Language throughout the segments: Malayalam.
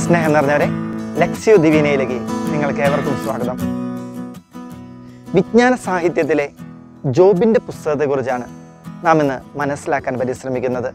സ്നേഹം നിറഞ്ഞവരെ ലക്ഷ്യോ ദിവീനയിലേക്ക് നിങ്ങൾക്ക് ഏവർക്കും സ്വാഗതം വിജ്ഞാന സാഹിത്യത്തിലെ ജോബിന്റെ പുസ്തകത്തെക്കുറിച്ചാണ് നാം ഇന്ന് മനസ്സിലാക്കാൻ പരിശ്രമിക്കുന്നത്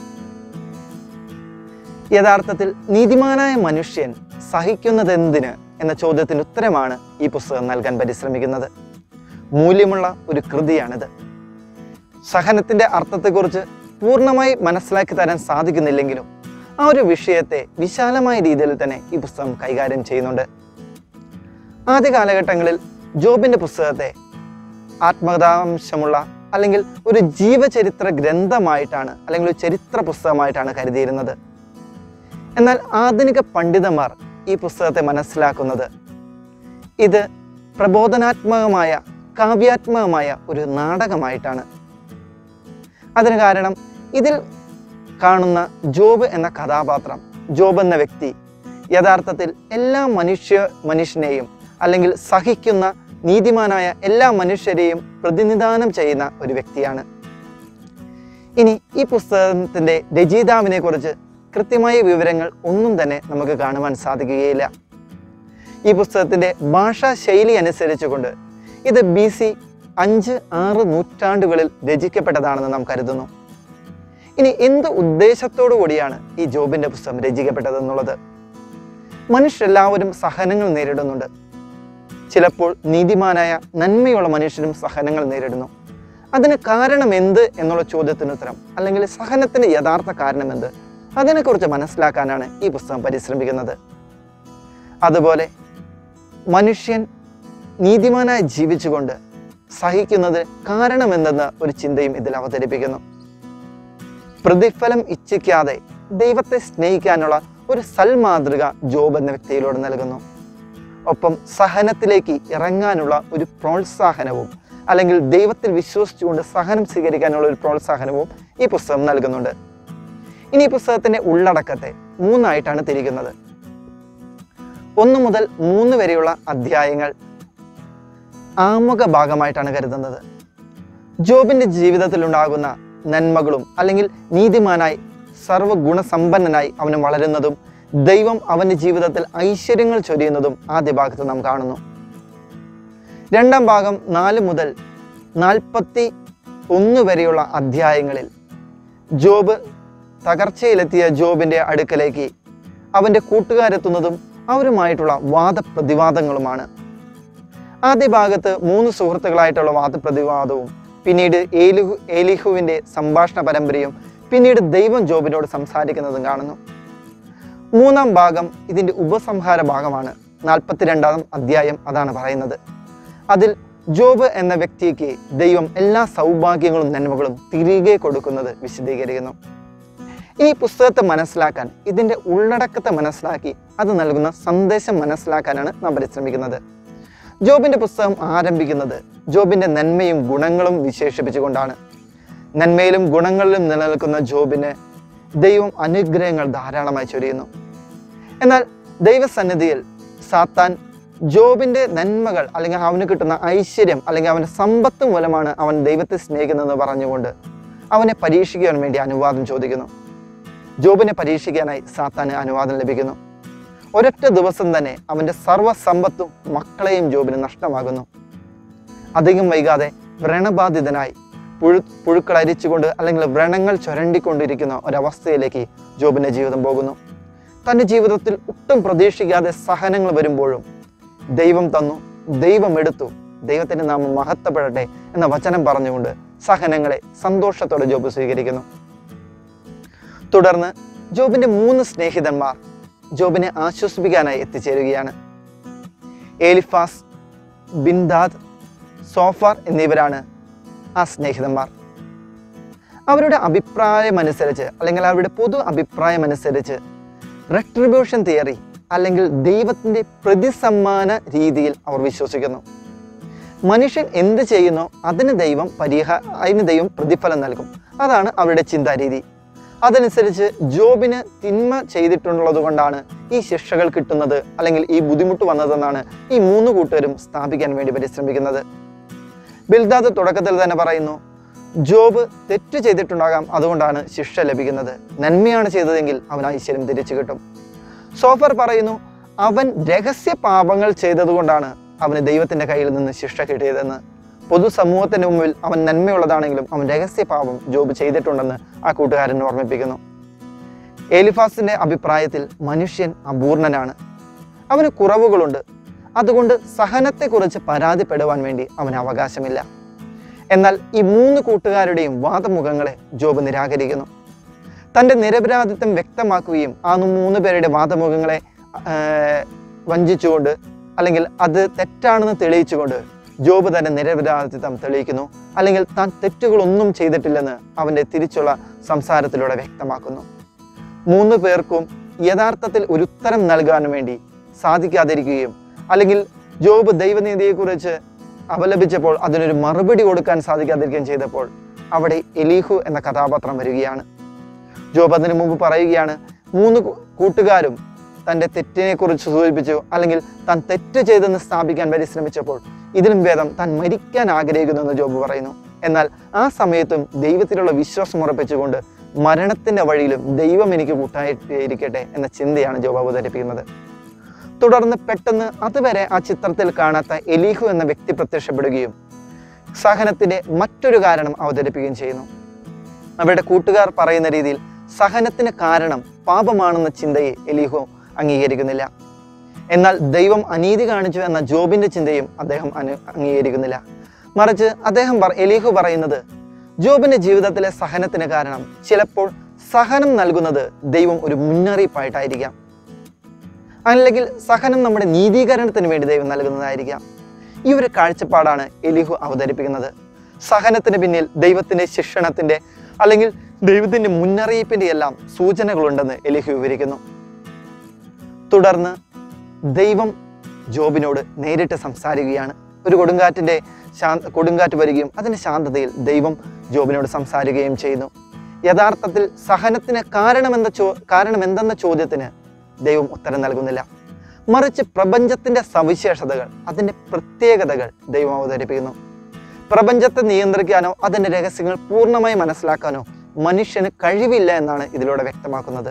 യഥാർത്ഥത്തിൽ നീതിമാനായ മനുഷ്യൻ സഹിക്കുന്നതെന്തിന് എന്ന ചോദ്യത്തിന് ഉത്തരമാണ് ഈ പുസ്തകം നൽകാൻ പരിശ്രമിക്കുന്നത് മൂല്യമുള്ള ഒരു കൃതിയാണിത് സഹനത്തിന്റെ അർത്ഥത്തെക്കുറിച്ച് പൂർണ്ണമായി മനസ്സിലാക്കി തരാൻ സാധിക്കുന്നില്ലെങ്കിലും ആ ഒരു വിഷയത്തെ വിശാലമായ രീതിയിൽ തന്നെ ഈ പുസ്തകം കൈകാര്യം ചെയ്യുന്നുണ്ട് ആദ്യ കാലഘട്ടങ്ങളിൽ ജോബിന്റെ പുസ്തകത്തെ ആത്മകഥാംശമുള്ള അല്ലെങ്കിൽ ഒരു ജീവചരിത്ര ഗ്രന്ഥമായിട്ടാണ് അല്ലെങ്കിൽ ഒരു ചരിത്ര പുസ്തകമായിട്ടാണ് കരുതിയിരുന്നത് എന്നാൽ ആധുനിക പണ്ഡിതന്മാർ ഈ പുസ്തകത്തെ മനസ്സിലാക്കുന്നത് ഇത് പ്രബോധനാത്മകമായ കാവ്യാത്മകമായ ഒരു നാടകമായിട്ടാണ് അതിന് കാരണം ഇതിൽ കാണുന്ന ജോബ് എന്ന കഥാപാത്രം ജോബ് എന്ന വ്യക്തി യഥാർത്ഥത്തിൽ എല്ലാ മനുഷ്യ മനുഷ്യനെയും അല്ലെങ്കിൽ സഹിക്കുന്ന നീതിമാനായ എല്ലാ മനുഷ്യരെയും പ്രതിനിധാനം ചെയ്യുന്ന ഒരു വ്യക്തിയാണ് ഇനി ഈ പുസ്തകത്തിൻ്റെ രചയിതാവിനെ കുറിച്ച് കൃത്യമായ വിവരങ്ങൾ ഒന്നും തന്നെ നമുക്ക് കാണുവാൻ സാധിക്കുകയില്ല ഈ പുസ്തകത്തിൻ്റെ ഭാഷാ ശൈലി അനുസരിച്ചുകൊണ്ട് ഇത് ബി സി അഞ്ച് ആറ് നൂറ്റാണ്ടുകളിൽ രചിക്കപ്പെട്ടതാണെന്ന് നാം കരുതുന്നു ഇനി എന്ത് ഉദ്ദേശത്തോടു കൂടിയാണ് ഈ ജോബിന്റെ പുസ്തകം രചിക്കപ്പെട്ടതെന്നുള്ളത് മനുഷ്യരെല്ലാവരും സഹനങ്ങൾ നേരിടുന്നുണ്ട് ചിലപ്പോൾ നീതിമാനായ നന്മയുള്ള മനുഷ്യരും സഹനങ്ങൾ നേരിടുന്നു അതിന് കാരണം എന്ത് എന്നുള്ള ചോദ്യത്തിന് ഉത്തരം അല്ലെങ്കിൽ സഹനത്തിന് യഥാർത്ഥ കാരണം എന്ത് അതിനെക്കുറിച്ച് മനസ്സിലാക്കാനാണ് ഈ പുസ്തകം പരിശ്രമിക്കുന്നത് അതുപോലെ മനുഷ്യൻ നീതിമാനായി ജീവിച്ചുകൊണ്ട് സഹിക്കുന്നത് കാരണമെന്തെന്ന് ഒരു ചിന്തയും ഇതിൽ അവതരിപ്പിക്കുന്നു പ്രതിഫലം ഇച്ഛിക്കാതെ ദൈവത്തെ സ്നേഹിക്കാനുള്ള ഒരു സൽമാതൃക ജോബ് എന്ന വ്യക്തിയിലൂടെ നൽകുന്നു ഒപ്പം സഹനത്തിലേക്ക് ഇറങ്ങാനുള്ള ഒരു പ്രോത്സാഹനവും അല്ലെങ്കിൽ ദൈവത്തിൽ വിശ്വസിച്ചുകൊണ്ട് സഹനം സ്വീകരിക്കാനുള്ള ഒരു പ്രോത്സാഹനവും ഈ പുസ്തകം നൽകുന്നുണ്ട് ഇനി ഈ പുസ്തകത്തിന്റെ ഉള്ളടക്കത്തെ മൂന്നായിട്ടാണ് തിരിക്കുന്നത് ഒന്ന് മുതൽ മൂന്ന് വരെയുള്ള അധ്യായങ്ങൾ ആമുഖ ഭാഗമായിട്ടാണ് കരുതുന്നത് ജോബിന്റെ ജീവിതത്തിൽ ഉണ്ടാകുന്ന നന്മകളും അല്ലെങ്കിൽ നീതിമാനായി സർവ്വഗുണസമ്പന്നനായി അവന് വളരുന്നതും ദൈവം അവന്റെ ജീവിതത്തിൽ ഐശ്വര്യങ്ങൾ ചൊരിയുന്നതും ആദ്യ ഭാഗത്ത് നാം കാണുന്നു രണ്ടാം ഭാഗം നാല് മുതൽ നാൽപ്പത്തി ഒന്ന് വരെയുള്ള അധ്യായങ്ങളിൽ ജോബ് തകർച്ചയിലെത്തിയ ജോബിന്റെ അടുക്കലേക്ക് അവന്റെ കൂട്ടുകാരെത്തുന്നതും അവരുമായിട്ടുള്ള വാദപ്രതിവാദങ്ങളുമാണ് ആദ്യ ഭാഗത്ത് മൂന്ന് സുഹൃത്തുക്കളായിട്ടുള്ള വാദപ്രതിവാദവും പിന്നീട് ഏലിഹു ഏലിഹുവിൻ്റെ സംഭാഷണ പരമ്പരയും പിന്നീട് ദൈവം ജോബിനോട് സംസാരിക്കുന്നതും കാണുന്നു മൂന്നാം ഭാഗം ഇതിൻ്റെ ഉപസംഹാര ഭാഗമാണ് നാൽപ്പത്തിരണ്ടാം അധ്യായം അതാണ് പറയുന്നത് അതിൽ ജോബ് എന്ന വ്യക്തിക്ക് ദൈവം എല്ലാ സൗഭാഗ്യങ്ങളും നന്മകളും തിരികെ കൊടുക്കുന്നത് വിശദീകരിക്കുന്നു ഈ പുസ്തകത്തെ മനസ്സിലാക്കാൻ ഇതിൻ്റെ ഉള്ളടക്കത്തെ മനസ്സിലാക്കി അത് നൽകുന്ന സന്ദേശം മനസ്സിലാക്കാനാണ് നാം പരിശ്രമിക്കുന്നത് ജോബിന്റെ പുസ്തകം ആരംഭിക്കുന്നത് ജോബിന്റെ നന്മയും ഗുണങ്ങളും വിശേഷിപ്പിച്ചുകൊണ്ടാണ് നന്മയിലും ഗുണങ്ങളിലും നിലനിൽക്കുന്ന ജോബിന് ദൈവം അനുഗ്രഹങ്ങൾ ധാരാളമായി ചൊരിയുന്നു എന്നാൽ ദൈവസന്നിധിയിൽ സാത്താൻ ജോബിന്റെ നന്മകൾ അല്ലെങ്കിൽ അവന് കിട്ടുന്ന ഐശ്വര്യം അല്ലെങ്കിൽ അവന്റെ സമ്പത്ത് മൂലമാണ് അവൻ ദൈവത്തെ സ്നേഹിക്കുന്നതെന്ന് പറഞ്ഞുകൊണ്ട് അവനെ പരീക്ഷിക്കാൻ വേണ്ടി അനുവാദം ചോദിക്കുന്നു ജോബിനെ പരീക്ഷിക്കാനായി സാത്താന് അനുവാദം ലഭിക്കുന്നു ഒരൊറ്റ ദിവസം തന്നെ അവൻ്റെ സർവ്വസമ്പത്തും മക്കളെയും ജോബിന് നഷ്ടമാകുന്നു അധികം വൈകാതെ വ്രണബാധിതനായി പുഴു പുഴുക്കൾ അരിച്ചുകൊണ്ട് അല്ലെങ്കിൽ വ്രണങ്ങൾ ചുരണ്ടിക്കൊണ്ടിരിക്കുന്ന ഒരവസ്ഥയിലേക്ക് ജോബിൻ്റെ ജീവിതം പോകുന്നു തൻ്റെ ജീവിതത്തിൽ ഒട്ടും പ്രതീക്ഷിക്കാതെ സഹനങ്ങൾ വരുമ്പോഴും ദൈവം തന്നു ദൈവം എടുത്തു ദൈവത്തിൻ്റെ നാമം മഹത്വപ്പെടട്ടെ എന്ന വചനം പറഞ്ഞുകൊണ്ട് സഹനങ്ങളെ സന്തോഷത്തോടെ ജോബ് സ്വീകരിക്കുന്നു തുടർന്ന് ജോബിന്റെ മൂന്ന് സ്നേഹിതന്മാർ ജോബിനെ ആശ്വസിപ്പിക്കാനായി എത്തിച്ചേരുകയാണ് ഏലിഫാസ് ബിൻദാദ് സോഫാർ എന്നിവരാണ് ആ സ്നേഹിതന്മാർ അവരുടെ അഭിപ്രായമനുസരിച്ച് അല്ലെങ്കിൽ അവരുടെ പൊതു അഭിപ്രായമനുസരിച്ച് റെട്രിബ്യൂഷൻ തിയറി അല്ലെങ്കിൽ ദൈവത്തിൻ്റെ പ്രതിസമ്മാന രീതിയിൽ അവർ വിശ്വസിക്കുന്നു മനുഷ്യൻ എന്ത് ചെയ്യുന്നോ അതിന് ദൈവം പരിഹ അതിന് ദൈവം പ്രതിഫലം നൽകും അതാണ് അവരുടെ ചിന്താരീതി അതനുസരിച്ച് ജോബിന് തിന്മ ചെയ്തിട്ടുള്ളത് കൊണ്ടാണ് ഈ ശിക്ഷകൾ കിട്ടുന്നത് അല്ലെങ്കിൽ ഈ ബുദ്ധിമുട്ട് വന്നതെന്നാണ് ഈ മൂന്ന് കൂട്ടുകാരും സ്ഥാപിക്കാൻ വേണ്ടി പരിശ്രമിക്കുന്നത് ബിൽദാദ് തുടക്കത്തിൽ തന്നെ പറയുന്നു ജോബ് തെറ്റ് ചെയ്തിട്ടുണ്ടാകാം അതുകൊണ്ടാണ് ശിക്ഷ ലഭിക്കുന്നത് നന്മയാണ് ചെയ്തതെങ്കിൽ അവൻ ഐശ്വര്യം തിരിച്ചു കിട്ടും സോഫർ പറയുന്നു അവൻ രഹസ്യ പാപങ്ങൾ ചെയ്തതുകൊണ്ടാണ് അവന് ദൈവത്തിന്റെ കയ്യിൽ നിന്ന് ശിക്ഷ കിട്ടിയതെന്ന് പൊതുസമൂഹത്തിന് മുമ്പിൽ അവൻ നന്മയുള്ളതാണെങ്കിലും അവൻ രഹസ്യ പാപം ജോബ് ചെയ്തിട്ടുണ്ടെന്ന് ആ കൂട്ടുകാരൻ ഓർമ്മിപ്പിക്കുന്നു ഏലിഫാസിന്റെ അഭിപ്രായത്തിൽ മനുഷ്യൻ അപൂർണനാണ് അവന് കുറവുകളുണ്ട് അതുകൊണ്ട് സഹനത്തെക്കുറിച്ച് പരാതിപ്പെടുവാൻ വേണ്ടി അവന് അവകാശമില്ല എന്നാൽ ഈ മൂന്ന് കൂട്ടുകാരുടെയും വാദമുഖങ്ങളെ ജോബ് നിരാകരിക്കുന്നു തൻ്റെ നിരപരാധിത്വം വ്യക്തമാക്കുകയും ആ മൂന്ന് പേരുടെ വാദമുഖങ്ങളെ ആ, വഞ്ചിച്ചുകൊണ്ട് അല്ലെങ്കിൽ അത് തെറ്റാണെന്ന് തെളിയിച്ചുകൊണ്ട് ജോബ് തൻ്റെ നിരപരാധിത്വം തെളിയിക്കുന്നു അല്ലെങ്കിൽ താൻ തെറ്റുകളൊന്നും ചെയ്തിട്ടില്ലെന്ന് അവൻ്റെ തിരിച്ചുള്ള സംസാരത്തിലൂടെ വ്യക്തമാക്കുന്നു മൂന്ന് പേർക്കും യഥാർത്ഥത്തിൽ ഒരു ഉത്തരം നൽകാൻ വേണ്ടി സാധിക്കാതിരിക്കുകയും അല്ലെങ്കിൽ ജോബ് ദൈവനീതിയെക്കുറിച്ച് അപലപിച്ചപ്പോൾ അതിനൊരു മറുപടി കൊടുക്കാൻ സാധിക്കാതിരിക്കുകയും ചെയ്തപ്പോൾ അവിടെ എലീഹു എന്ന കഥാപാത്രം വരികയാണ് ജോബ് അതിനു മുമ്പ് പറയുകയാണ് മൂന്ന് കൂ- കൂട്ടുകാരും തൻ്റെ തെറ്റിനെ കുറിച്ച് സൂചിപ്പിച്ചു അല്ലെങ്കിൽ താൻ തെറ്റ് ചെയ്തെന്ന് സ്ഥാപിക്കാൻ പരിശ്രമിച്ചപ്പോൾ ഇതിലും ഭേദം താൻ മരിക്കാൻ ആഗ്രഹിക്കുന്നു എന്ന് ജോബ് പറയുന്നു എന്നാൽ ആ സമയത്തും ദൈവത്തിലുള്ള വിശ്വാസം ഉറപ്പിച്ചുകൊണ്ട് മരണത്തിന്റെ വഴിയിലും ദൈവം എനിക്ക് കൂട്ടായിരിക്കട്ടെ എന്ന ചിന്തയാണ് ജോബ് അവതരിപ്പിക്കുന്നത് തുടർന്ന് പെട്ടെന്ന് അതുവരെ ആ ചിത്രത്തിൽ കാണാത്ത എലീഹു എന്ന വ്യക്തി പ്രത്യക്ഷപ്പെടുകയും സഹനത്തിന്റെ മറ്റൊരു കാരണം അവതരിപ്പിക്കുകയും ചെയ്യുന്നു അവരുടെ കൂട്ടുകാർ പറയുന്ന രീതിയിൽ സഹനത്തിന് കാരണം പാപമാണെന്ന ചിന്തയെ എലീഹു അംഗീകരിക്കുന്നില്ല എന്നാൽ ദൈവം അനീതി കാണിച്ചു എന്ന ജോബിന്റെ ചിന്തയും അദ്ദേഹം അനു അംഗീകരിക്കുന്നില്ല മറിച്ച് അദ്ദേഹം പറ- എലീഹു പറയുന്നത് ജോബിന്റെ ജീവിതത്തിലെ സഹനത്തിന് കാരണം ചിലപ്പോൾ സഹനം നൽകുന്നത് ദൈവം ഒരു മുന്നറിയിപ്പായിട്ടായിരിക്കാം അല്ലെങ്കിൽ സഹനം നമ്മുടെ നീതീകരണത്തിന് വേണ്ടി ദൈവം നൽകുന്നതായിരിക്കാം ഈ ഒരു കാഴ്ചപ്പാടാണ് എലിഹു അവതരിപ്പിക്കുന്നത് സഹനത്തിന് പിന്നിൽ ദൈവത്തിന്റെ ശിക്ഷണത്തിന്റെ അല്ലെങ്കിൽ ദൈവത്തിന്റെ മുന്നറിയിപ്പിന്റെ എല്ലാം സൂചനകളുണ്ടെന്ന് എലിഹു വിവരിക്കുന്നു തുടർന്ന് ദൈവം ജോബിനോട് നേരിട്ട് സംസാരിക്കുകയാണ് ഒരു കൊടുങ്കാറ്റിന്റെ ശാന്ത കൊടുങ്കാറ്റ് വരികയും അതിന്റെ ശാന്തതയിൽ ദൈവം ജോബിനോട് സംസാരിക്കുകയും ചെയ്യുന്നു യഥാർത്ഥത്തിൽ സഹനത്തിന് കാരണമെന്ന ചോ കാരണം എന്തെന്ന ചോദ്യത്തിന് ദൈവം ഉത്തരം നൽകുന്നില്ല മറിച്ച് പ്രപഞ്ചത്തിന്റെ സവിശേഷതകൾ അതിന്റെ പ്രത്യേകതകൾ ദൈവം അവതരിപ്പിക്കുന്നു പ്രപഞ്ചത്തെ നിയന്ത്രിക്കാനോ അതിന്റെ രഹസ്യങ്ങൾ പൂർണ്ണമായി മനസ്സിലാക്കാനോ മനുഷ്യന് കഴിവില്ല എന്നാണ് ഇതിലൂടെ വ്യക്തമാക്കുന്നത്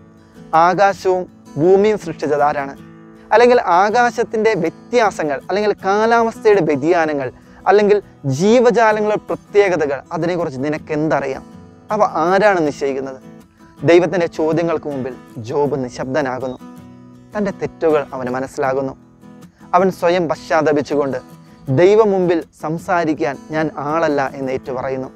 ആകാശവും ഭൂമിയും സൃഷ്ടിച്ചത് ആരാണ് അല്ലെങ്കിൽ ആകാശത്തിന്റെ വ്യത്യാസങ്ങൾ അല്ലെങ്കിൽ കാലാവസ്ഥയുടെ വ്യതിയാനങ്ങൾ അല്ലെങ്കിൽ ജീവജാലങ്ങളുടെ പ്രത്യേകതകൾ അതിനെക്കുറിച്ച് നിനക്ക് എന്തറിയാം അവ ആരാണ് നിശ്ചയിക്കുന്നത് ദൈവത്തിന്റെ ചോദ്യങ്ങൾക്ക് മുമ്പിൽ ജോബ് നിശബ്ദനാകുന്നു തൻ്റെ തെറ്റുകൾ അവന് മനസ്സിലാകുന്നു അവൻ സ്വയം പശ്ചാത്തപിച്ചുകൊണ്ട് ദൈവം മുമ്പിൽ സംസാരിക്കാൻ ഞാൻ ആളല്ല എന്ന് ഏറ്റുപറയുന്നു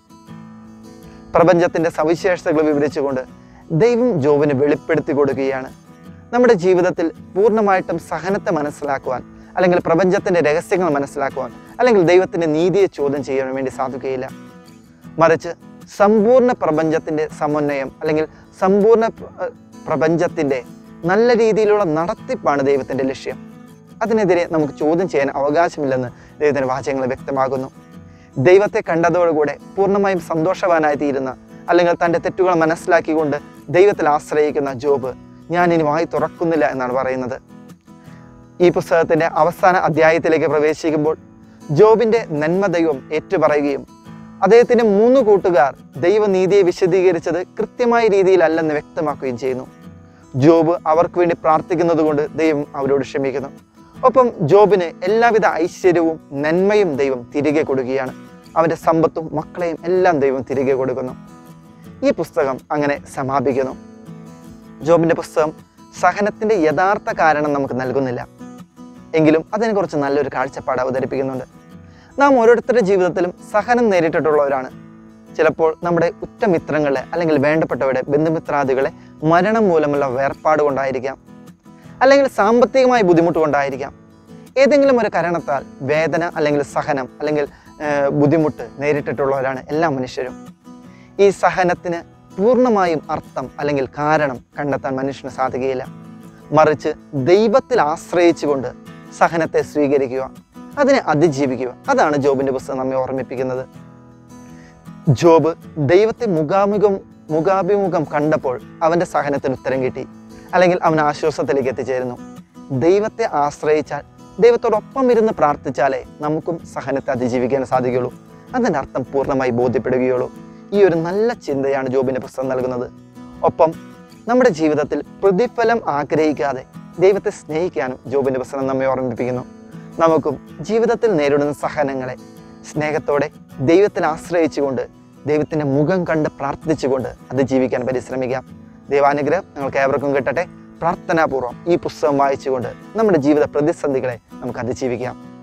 പ്രപഞ്ചത്തിന്റെ സവിശേഷതകൾ വിവരിച്ചുകൊണ്ട് ദൈവം ജോബിന് വെളിപ്പെടുത്തി കൊടുക്കുകയാണ് നമ്മുടെ ജീവിതത്തിൽ പൂർണ്ണമായിട്ടും സഹനത്തെ മനസ്സിലാക്കുവാൻ അല്ലെങ്കിൽ പ്രപഞ്ചത്തിന്റെ രഹസ്യങ്ങൾ മനസ്സിലാക്കുവാൻ അല്ലെങ്കിൽ ദൈവത്തിന്റെ നീതിയെ ചോദ്യം ചെയ്യാൻ വേണ്ടി സാധിക്കുകയില്ല മറിച്ച് സമ്പൂർണ്ണ പ്രപഞ്ചത്തിന്റെ സമന്വയം അല്ലെങ്കിൽ സമ്പൂർണ്ണ പ്ര- പ്രപഞ്ചത്തിന്റെ നല്ല രീതിയിലുള്ള നടത്തിപ്പാണ് ദൈവത്തിന്റെ ലക്ഷ്യം അതിനെതിരെ നമുക്ക് ചോദ്യം ചെയ്യാൻ അവകാശമില്ലെന്ന് ദൈവത്തിന്റെ വാചകങ്ങൾ വ്യക്തമാകുന്നു ദൈവത്തെ കണ്ടതോടുകൂടെ പൂർണ്ണമായും സന്തോഷവാനായി തീരുന്ന അല്ലെങ്കിൽ തൻ്റെ തെറ്റുകൾ മനസ്സിലാക്കിക്കൊണ്ട് ദൈവത്തിൽ ആശ്രയിക്കുന്ന ജോബ് ഞാൻ ഇനി വായി തുറക്കുന്നില്ല എന്നാണ് പറയുന്നത് ഈ പുസ്തകത്തിന്റെ അവസാന അധ്യായത്തിലേക്ക് പ്രവേശിക്കുമ്പോൾ ജോബിന്റെ നന്മ ദൈവം ഏറ്റുപറയുകയും അദ്ദേഹത്തിന്റെ മൂന്ന് കൂട്ടുകാർ ദൈവനീതിയെ വിശദീകരിച്ചത് കൃത്യമായ രീതിയിലല്ലെന്ന് വ്യക്തമാക്കുകയും ചെയ്യുന്നു ജോബ് അവർക്ക് വേണ്ടി പ്രാർത്ഥിക്കുന്നത് കൊണ്ട് ദൈവം അവരോട് ക്ഷമിക്കുന്നു ഒപ്പം ജോബിന് എല്ലാവിധ ഐശ്വര്യവും നന്മയും ദൈവം തിരികെ കൊടുക്കുകയാണ് അവന്റെ സമ്പത്തും മക്കളെയും എല്ലാം ദൈവം തിരികെ കൊടുക്കുന്നു ഈ പുസ്തകം അങ്ങനെ സമാപിക്കുന്നു ജോബിന്റെ പുസ്തകം സഹനത്തിന്റെ യഥാർത്ഥ കാരണം നമുക്ക് നൽകുന്നില്ല എങ്കിലും അതിനെക്കുറിച്ച് നല്ലൊരു കാഴ്ചപ്പാട് അവതരിപ്പിക്കുന്നുണ്ട് നാം ഓരോരുത്തരുടെ ജീവിതത്തിലും സഹനം നേരിട്ടിട്ടുള്ളവരാണ് ചിലപ്പോൾ നമ്മുടെ ഉറ്റമിത്രങ്ങളെ അല്ലെങ്കിൽ വേണ്ടപ്പെട്ടവരുടെ ബന്ധുമിത്രാദികളെ മരണം മൂലമുള്ള വേർപാട് കൊണ്ടായിരിക്കാം അല്ലെങ്കിൽ സാമ്പത്തികമായ ബുദ്ധിമുട്ട് കൊണ്ടായിരിക്കാം ഏതെങ്കിലും ഒരു കാരണത്താൽ വേദന അല്ലെങ്കിൽ സഹനം അല്ലെങ്കിൽ ഏർ, ബുദ്ധിമുട്ട് നേരിട്ടിട്ടുള്ളവരാണ് എല്ലാ മനുഷ്യരും ഈ സഹനത്തിന് പൂർണ്ണമായും അർത്ഥം അല്ലെങ്കിൽ കാരണം കണ്ടെത്താൻ മനുഷ്യന് സാധിക്കുകയില്ല മറിച്ച് ദൈവത്തിൽ ആശ്രയിച്ചുകൊണ്ട് സഹനത്തെ സ്വീകരിക്കുക അതിനെ അതിജീവിക്കുക അതാണ് ജോബിന്റെ പുസ്തകം നമ്മെ ഓർമ്മിപ്പിക്കുന്നത് ജോബ് ദൈവത്തെ മുഖാമുഖം മുഖാഭിമുഖം കണ്ടപ്പോൾ അവന്റെ സഹനത്തിന് ഉത്തരം കിട്ടി അല്ലെങ്കിൽ അവൻ ആശ്വാസത്തിലേക്ക് എത്തിച്ചേരുന്നു ദൈവത്തെ ആശ്രയിച്ചാൽ ദൈവത്തോടൊപ്പം ഇരുന്ന് പ്രാർത്ഥിച്ചാലേ നമുക്കും സഹനത്തെ അതിജീവിക്കാൻ സാധിക്കുകയുള്ളൂ അതിൻ്റെ അർത്ഥം പൂർണ്ണമായി ബോധ്യപ്പെടുകയുള്ളൂ ഈ ഒരു നല്ല ചിന്തയാണ് ജോബിന്റെ പുസ്തകം നൽകുന്നത് ഒപ്പം നമ്മുടെ ജീവിതത്തിൽ പ്രതിഫലം ആഗ്രഹിക്കാതെ ദൈവത്തെ സ്നേഹിക്കാനും ജോബിൻ്റെ പുസ്തകം നമ്മെ ഓർമ്മിപ്പിക്കുന്നു നമുക്കും ജീവിതത്തിൽ നേരിടുന്ന സഹനങ്ങളെ സ്നേഹത്തോടെ ദൈവത്തിൽ ആശ്രയിച്ചുകൊണ്ട് ദൈവത്തിൻ്റെ മുഖം കണ്ട് പ്രാർത്ഥിച്ചുകൊണ്ട് അത് ജീവിക്കാൻ പരിശ്രമിക്കാം ദൈവാനുഗ്രഹം നിങ്ങൾക്ക് ഏവർക്കും കിട്ടട്ടെ പ്രാർത്ഥനാപൂർവ്വം ഈ പുസ്തകം വായിച്ചുകൊണ്ട് നമ്മുടെ ജീവിത പ്രതിസന്ധികളെ നമുക്ക് അതിജീവിക്കാം